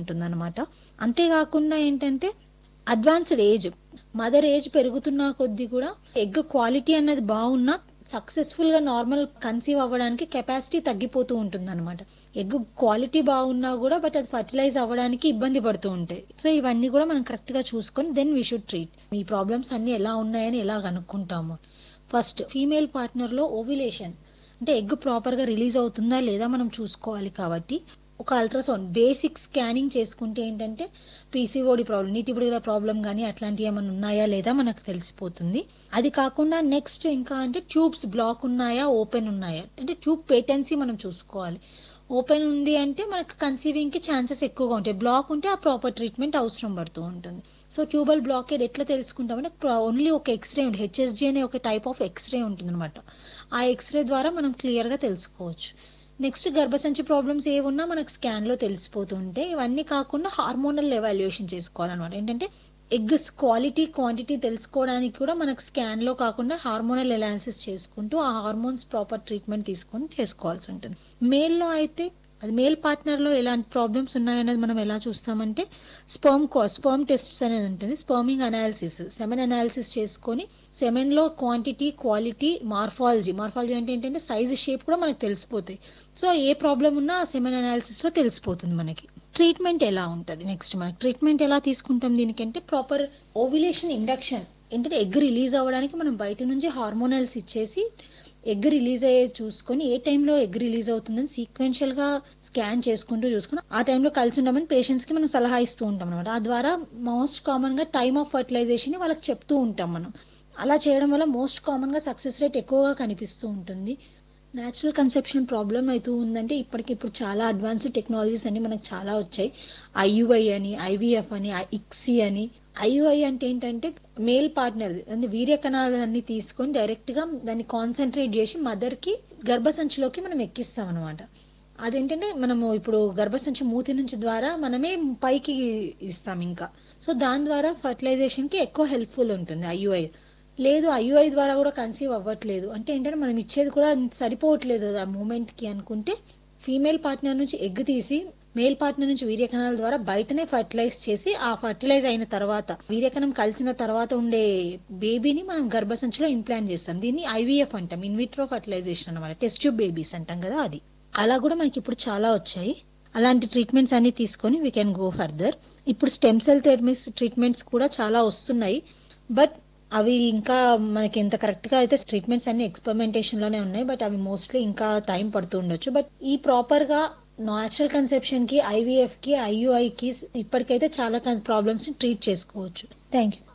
ఉంటుందన్నమాట అంతేకాకుండా ఏంటంటే అడ్వాన్స్డ్ ఏజ్ మదర్ ఏజ్ పెరుగుతున్న కొద్దీ కూడా ఎగ్ క్వాలిటీ అన్నది బాగున్నా సక్సెస్ఫుల్ గా నార్మల్ కన్సీవ్ అవ్వడానికి కెపాసిటీ తగ్గిపోతూ ఉంటుంది అనమాట ఎగ్ క్వాలిటీ బాగున్నా కూడా బట్ అది ఫర్టిలైజ్ అవ్వడానికి ఇబ్బంది పడుతూ ఉంటాయి సో ఇవన్నీ కూడా మనం కరెక్ట్ గా చూసుకొని దెన్ వీ షుడ్ ట్రీట్ ఈ ప్రాబ్లమ్స్ అన్ని ఎలా ఉన్నాయని ఎలా కనుక్కుంటాము ఫస్ట్ ఫీమేల్ పార్ట్నర్ లో ఓవిలేషన్ అంటే ఎగ్ ప్రాపర్ గా రిలీజ్ అవుతుందా లేదా మనం చూసుకోవాలి కాబట్టి ఒక అల్ట్రాసౌండ్ బేసిక్ స్కానింగ్ చేసుకుంటే ఏంటంటే పీసీఓడి ప్రాబ్లం నీటిబుడిల ప్రాబ్లం కానీ అట్లాంటివి ఏమైనా ఉన్నాయా లేదా మనకు తెలిసిపోతుంది అది కాకుండా నెక్స్ట్ ఇంకా అంటే ట్యూబ్స్ బ్లాక్ ఉన్నాయా ఓపెన్ ఉన్నాయా అంటే ట్యూబ్ పేటెన్సీ మనం చూసుకోవాలి ఓపెన్ ఉంది అంటే మనకు కన్సీవింగ్ కి ఛాన్సెస్ ఎక్కువగా ఉంటాయి బ్లాక్ ఉంటే ఆ ప్రాపర్ ట్రీట్మెంట్ అవసరం పడుతూ ఉంటుంది సో ట్యూబల్ బ్లాకేడ్ ఎట్లా తెలుసుకుంటామంటే ఓన్లీ ఒక ఎక్స్రే ఉంటుంది హెచ్ఎస్జి అనే ఒక టైప్ ఆఫ్ ఎక్స్రే ఉంటుంది అనమాట ఆ ఎక్స్రే ద్వారా మనం క్లియర్ గా తెలుసుకోవచ్చు నెక్స్ట్ గర్భసంచి ప్రాబ్లమ్స్ ఏమున్నా మనకు స్కాన్ లో తెలిసిపోతుంటే ఇవన్నీ కాకుండా హార్మోనల్ ఎవాల్యుయేషన్ చేసుకోవాలన్నమాట ఏంటంటే ఎగ్స్ క్వాలిటీ క్వాంటిటీ తెలుసుకోవడానికి కూడా మనకు స్కాన్ లో కాకుండా హార్మోనల్ ఎనాలిసిస్ చేసుకుంటూ ఆ హార్మోన్స్ ప్రాపర్ ట్రీట్మెంట్ తీసుకొని చేసుకోవాల్సి ఉంటుంది మేల్ లో అయితే అది మేల్ పార్ట్నర్ లో ఎలాంటి ప్రాబ్లమ్స్ ఉన్నాయనేది మనం ఎలా చూస్తామంటే స్పర్మ్ కో స్పర్మ్ టెస్ట్స్ అనేది ఉంటుంది స్పర్మింగ్ అనాలిసిస్ సెమెన్ అనాలిసిస్ చేసుకొని సెమెన్ లో క్వాంటిటీ క్వాలిటీ మార్ఫాలజీ మార్ఫాలజీ అంటే ఏంటంటే సైజ్ షేప్ కూడా మనకు తెలిసిపోతాయి సో ఏ ప్రాబ్లం ఉన్నా ఆ సెమెన్ అనాలిసిస్ లో తెలిసిపోతుంది మనకి ట్రీట్మెంట్ ఎలా ఉంటుంది నెక్స్ట్ మనకి ట్రీట్మెంట్ ఎలా తీసుకుంటాం దీనికంటే ప్రాపర్ ఓవిలేషన్ ఇండక్షన్ ఏంటంటే ఎగ్ రిలీజ్ అవ్వడానికి మనం బయట నుంచి హార్మోనల్స్ ఇచ్చేసి ఎగ్ రిలీజ్ అయ్యే చూసుకొని ఏ టైంలో ఎగ్ రిలీజ్ అవుతుందని సీక్వెన్షియల్ గా స్కాన్ చేసుకుంటూ చూసుకుని ఆ టైంలో కలిసి ఉండమని పేషెంట్స్ కి మనం సలహా ఇస్తూ ఉంటాం అనమాట ఆ ద్వారా మోస్ట్ కామన్ గా టైమ్ ఆఫ్ ఫర్టిలైజేషన్ వాళ్ళకి చెప్తూ ఉంటాం మనం అలా చేయడం వల్ల మోస్ట్ కామన్ గా సక్సెస్ రేట్ ఎక్కువగా కనిపిస్తూ ఉంటుంది న్యాచురల్ కన్సెప్షన్ ప్రాబ్లం అవుతూ ఉందంటే ఇప్పటికి ఇప్పుడు చాలా అడ్వాన్స్డ్ టెక్నాలజీస్ అన్ని మనకు చాలా వచ్చాయి ఐయుఐ అని ఐవీఎఫ్ అని ఇక్సీ అని ఐయుఐ అంటే ఏంటంటే మేల్ పార్ట్నర్ అంటే వీర్య కణాలన్నీ తీసుకొని డైరెక్ట్ గా దాన్ని కాన్సన్ట్రేట్ చేసి మదర్ కి గర్భసంచిలోకి మనం ఎక్కిస్తాం అనమాట అదేంటంటే మనము ఇప్పుడు గర్భసంచి మూతి నుంచి ద్వారా మనమే పైకి ఇస్తాం ఇంకా సో దాని ద్వారా ఫర్టిలైజేషన్ కి ఎక్కువ హెల్ప్ఫుల్ ఉంటుంది ఐయుఐ లేదు ఐయుఐ ద్వారా కూడా కన్సీవ్ అవ్వట్లేదు అంటే ఏంటంటే మనం ఇచ్చేది కూడా సరిపోవట్లేదు ఆ మూమెంట్ కి అనుకుంటే ఫీమేల్ పార్ట్నర్ నుంచి ఎగ్ తీసి మేల్ పార్ట్నర్ నుంచి వీర్యకణాల ద్వారా బయటనే ఫర్టిలైజ్ చేసి ఆ ఫర్టిలైజ్ అయిన తర్వాత వీర్యకణం కలిసిన తర్వాత ఉండే బేబీని మనం గర్భసంచిలో ఇంప్లాంట్ చేస్తాం దీన్ని ఐవీఎఫ్ అంటాం ఇన్విట్రో ఫర్టిలైజేషన్ అనమాట టెస్ట్ ట్యూబ్ బేబీస్ అంటాం కదా అది అలా కూడా మనకి ఇప్పుడు చాలా వచ్చాయి అలాంటి ట్రీట్మెంట్స్ అన్ని తీసుకొని వీ కెన్ గో ఫర్దర్ ఇప్పుడు స్టెమ్ సెల్ థెరపీస్ ట్రీట్మెంట్స్ కూడా చాలా వస్తున్నాయి బట్ అవి ఇంకా మనకి ఎంత కరెక్ట్ గా అయితే ట్రీట్మెంట్స్ అన్ని ఎక్స్పెరిమెంటేషన్ లోనే ఉన్నాయి బట్ అవి మోస్ట్లీ ఇంకా టైం పడుతూ ఉండొచ్చు బట్ ఈ ప్రాపర్ గా న్యాచురల్ కన్సెప్షన్ కి ఐవీఎఫ్ కి ఐయుఐ కి ఇప్పటికైతే చాలా ప్రాబ్లమ్స్ ని ట్రీట్ చేసుకోవచ్చు థ్యాంక్ యూ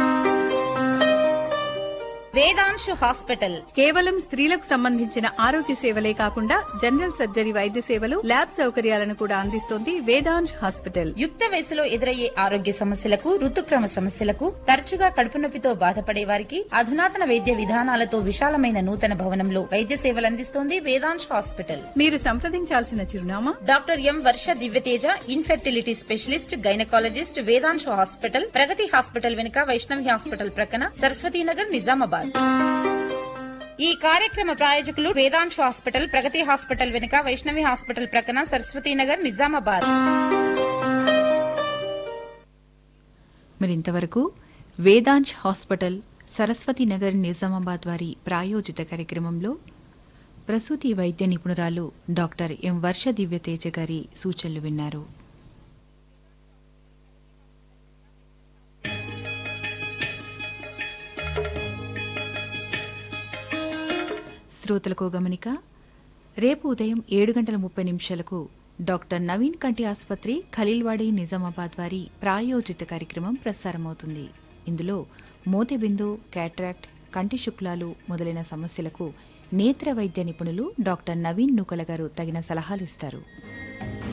వేదాంశు హాస్పిటల్ కేవలం స్త్రీలకు సంబంధించిన ఆరోగ్య సేవలే కాకుండా జనరల్ సర్జరీ వైద్య సేవలు ల్యాబ్ సౌకర్యాలను కూడా అందిస్తోంది వేదాంశ్ హాస్పిటల్ యుక్త వయసులో ఎదురయ్యే ఆరోగ్య సమస్యలకు ఋతుక్రమ సమస్యలకు తరచుగా కడుపు నొప్పితో బాధపడే వారికి అధునాతన వైద్య విధానాలతో విశాలమైన నూతన భవనంలో వైద్య సేవలు అందిస్తోంది వేదాంశ్ హాస్పిటల్ మీరు సంప్రదించాల్సిన చిరునామా doctor M Varsha Divyateja infertility specialist gynaecologist Vedamshu hospital Pragati hospital వెనుక వైష్ణవి హాస్పిటల్ ప్రక్కన సరస్వతీనగర్ నిజామాబాద్ ఈ కార్యక్రమ ప్రాయోజకులు వేదాంశు హాస్పిటల్ ప్రగతి హాస్పిటల్ వెనుక వైష్ణవి హాస్పిటల్ ప్రక్కన సరస్వతీనగర్ నిజామాబాద్ మరి ఇంతవరకు వేదాంశ్ హాస్పిటల్ సరస్వతి నగర్ నిజామాబాద్ వారి ప్రాయోజిత కార్యక్రమంలో ప్రసూతి వైద్య నిపుణురాలు డాక్టర్ ఎం వర్ష దివ్యతేజ గారి సూచనలు విన్నారు శ్రోతలకు గమనిక రేపు ఉదయం ఏడు గంటల ముప్పై నిమిషాలకు డాక్టర్ నవీన్ కంటి ఆసుపత్రి ఖలీల్వాడి నిజామాబాద్ వారి ప్రాయోజిత కార్యక్రమం ప్రసారమవుతుంది ఇందులో మోతెబిందు క్యాట్రాక్ట్ కంటి శుక్లాలు మొదలైన సమస్యలకు నేత్ర వైద్య నిపుణులు డాక్టర్ నవీన్ నూకల గారు తగిన సలహాలు ఇస్తారు